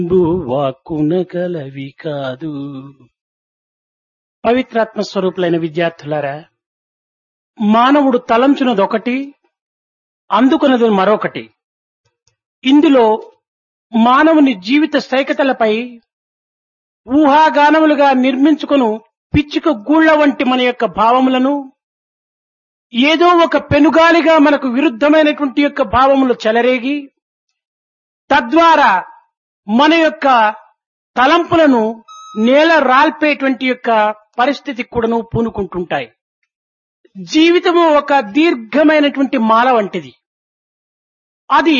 వాక్కున కలవి కాదు పవిత్రాత్మ స్వరూపులైన విద్యార్థులారా మానవుడు తలంచునదొకటి అందుకున్నది మరొకటి ఇందులో మానవుని జీవిత స్థైకతలపై ఊహాగానములుగా నిర్మించుకొను పిచ్చుక గూళ్ల వంటి మన యొక్క భావములను ఏదో ఒక పెనుగాలిగా మనకు విరుద్ధమైనటువంటి యొక్క భావములు చెలరేగి తద్వారా మన యొక్క తలంపులను నేల రాల్పేటువంటి యొక్క పరిస్థితి కూడాను పూనుకుంటుంటాయి జీవితము ఒక దీర్ఘమైనటువంటి మాల వంటిది అది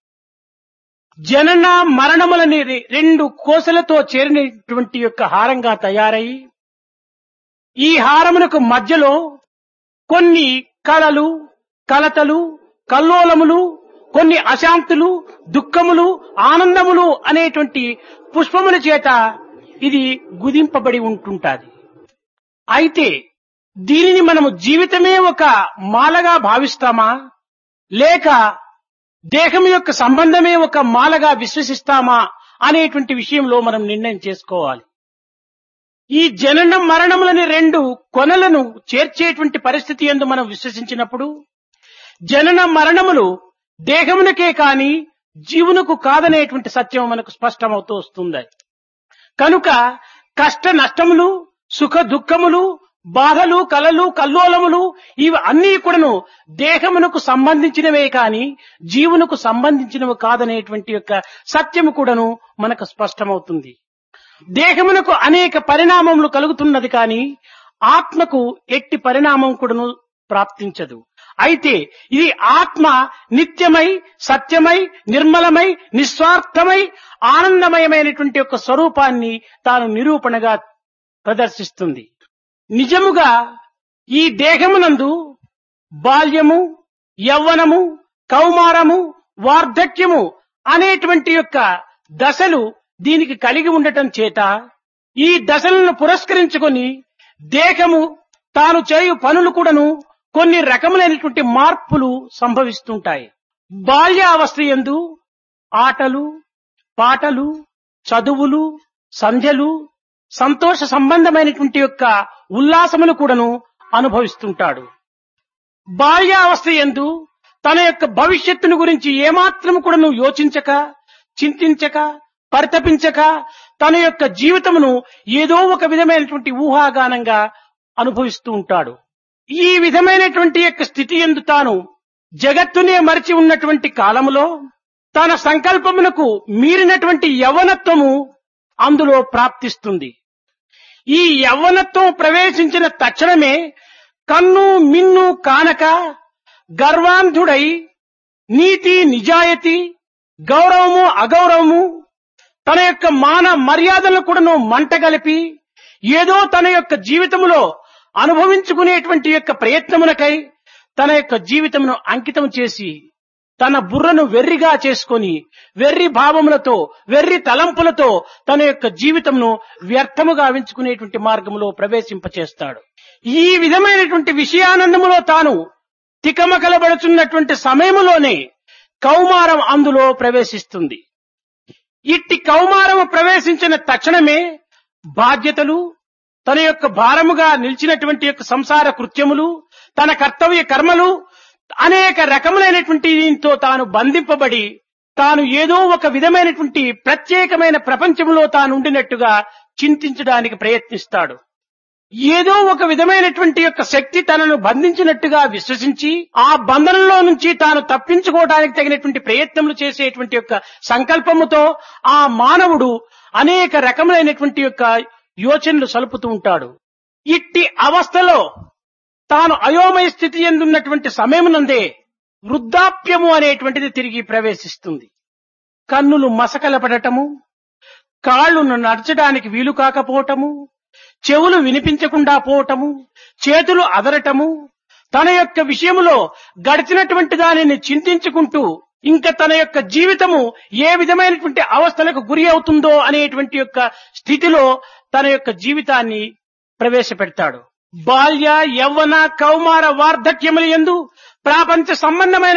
జనన మరణములని రెండు కోసలతో చేరినటువంటి యొక్క హారంగా తయారై ఈ హారమునకు మధ్యలో కొన్ని కళలు కలతలు కల్లోలములు కొన్ని అశాంతులు దుఃఖములు ఆనందములు అనేటువంటి పుష్పముల చేత ఇది గుదింపబడి ఉంటుంటాది అయితే దీనిని మనము జీవితమే ఒక మాలగా భావిస్తామా లేక దేహం యొక్క సంబంధమే ఒక మాలగా విశ్వసిస్తామా అనేటువంటి విషయంలో మనం నిర్ణయం చేసుకోవాలి ఈ జనన మరణములని రెండు కొనలను చేర్చేటువంటి పరిస్థితి ఎందు మనం విశ్వసించినప్పుడు జనన మరణములు దేహమునకే కాని జీవునకు కాదనేటువంటి సత్యం మనకు స్పష్టమవుతూ వస్తుంది కనుక కష్ట నష్టములు సుఖ దుఃఖములు బాధలు కలలు కల్లోలములు ఇవి అన్నీ కూడాను దేహమునకు సంబంధించినవే కాని జీవునకు సంబంధించినవి కాదనేటువంటి యొక్క సత్యము కూడాను మనకు స్పష్టమవుతుంది దేహమునకు అనేక పరిణామములు కలుగుతున్నది కాని ఆత్మకు ఎట్టి పరిణామం కూడాను ప్రాప్తించదు అయితే ఇది ఆత్మ నిత్యమై సత్యమై నిర్మలమై నిస్వార్థమై ఆనందమయమైనటువంటి యొక్క స్వరూపాన్ని తాను నిరూపణగా ప్రదర్శిస్తుంది నిజముగా ఈ దేహమునందు బాల్యము యవ్వనము కౌమారము వార్ధక్యము అనేటువంటి యొక్క దశలు దీనికి కలిగి ఉండటం చేత ఈ దశలను పురస్కరించుకొని దేహము తాను చేయు పనులు కూడాను కొన్ని రకములైనటువంటి మార్పులు సంభవిస్తుంటాయి బాల్యావస్థ ఎందు ఆటలు పాటలు చదువులు సంధ్యలు సంతోష సంబంధమైనటువంటి యొక్క ఉల్లాసములు కూడాను అనుభవిస్తుంటాడు బాల్యావస్థ ఎందు తన యొక్క భవిష్యత్తును గురించి ఏమాత్రం కూడాను యోచించక చింతించక పరితపించక తన యొక్క జీవితమును ఏదో ఒక విధమైనటువంటి ఊహాగానంగా అనుభవిస్తూ ఉంటాడు ఈ విధమైనటువంటి యొక్క స్థితి ఎందు తాను జగత్తునే మరిచి ఉన్నటువంటి కాలములో తన సంకల్పమునకు మీరినటువంటి యవనత్వము అందులో ప్రాప్తిస్తుంది ఈ యవ్వనత్వం ప్రవేశించిన తక్షణమే కన్ను మిన్ను కానక గర్వాంధుడై నీతి నిజాయితీ గౌరవము అగౌరవము తన యొక్క మాన మర్యాదలను కూడాను మంటగలిపి ఏదో తన యొక్క జీవితములో అనుభవించుకునేటువంటి యొక్క ప్రయత్నమునకై తన యొక్క జీవితమును అంకితం చేసి తన బుర్రను వెర్రిగా చేసుకొని వెర్రి భావములతో వెర్రి తలంపులతో తన యొక్క జీవితంను వ్యర్థముగా వించుకునేటువంటి మార్గంలో ప్రవేశింపచేస్తాడు ఈ విధమైనటువంటి విషయానందములో తాను తికమకలబడుచున్నటువంటి సమయములోనే కౌమారం అందులో ప్రవేశిస్తుంది ఇట్టి కౌమారము ప్రవేశించిన తక్షణమే బాధ్యతలు తన యొక్క భారముగా నిలిచినటువంటి యొక్క సంసార కృత్యములు తన కర్తవ్య కర్మలు అనేక రకములైనటువంటి దీంతో తాను బంధింపబడి తాను ఏదో ఒక విధమైనటువంటి ప్రత్యేకమైన ప్రపంచంలో తాను ఉండినట్టుగా చింతించడానికి ప్రయత్నిస్తాడు ఏదో ఒక విధమైనటువంటి యొక్క శక్తి తనను బంధించినట్టుగా విశ్వసించి ఆ బంధనంలో నుంచి తాను తప్పించుకోవడానికి తగినటువంటి ప్రయత్నములు చేసేటువంటి యొక్క సంకల్పముతో ఆ మానవుడు అనేక రకములైనటువంటి యొక్క యోచనలు సలుపుతూ ఉంటాడు ఇట్టి అవస్థలో తాను అయోమయ స్థితి ఎందున్నటువంటి సమయమునందే వృద్ధాప్యము అనేటువంటిది తిరిగి ప్రవేశిస్తుంది కన్నులు మసకలపడటము కాళ్లను నడచడానికి వీలు కాకపోవటము చెవులు వినిపించకుండా పోవటము చేతులు అదరటము తన యొక్క విషయములో గడిచినటువంటి దానిని చింతించుకుంటూ ఇంకా తన యొక్క జీవితము ఏ విధమైనటువంటి అవస్థలకు గురి అవుతుందో అనేటువంటి యొక్క స్థితిలో తన యొక్క జీవితాన్ని ప్రవేశపెడతాడు బాల్య యవ్వన కౌమార వార్ధక్యముల ఎందు ప్రాపంచ సంబంధమైన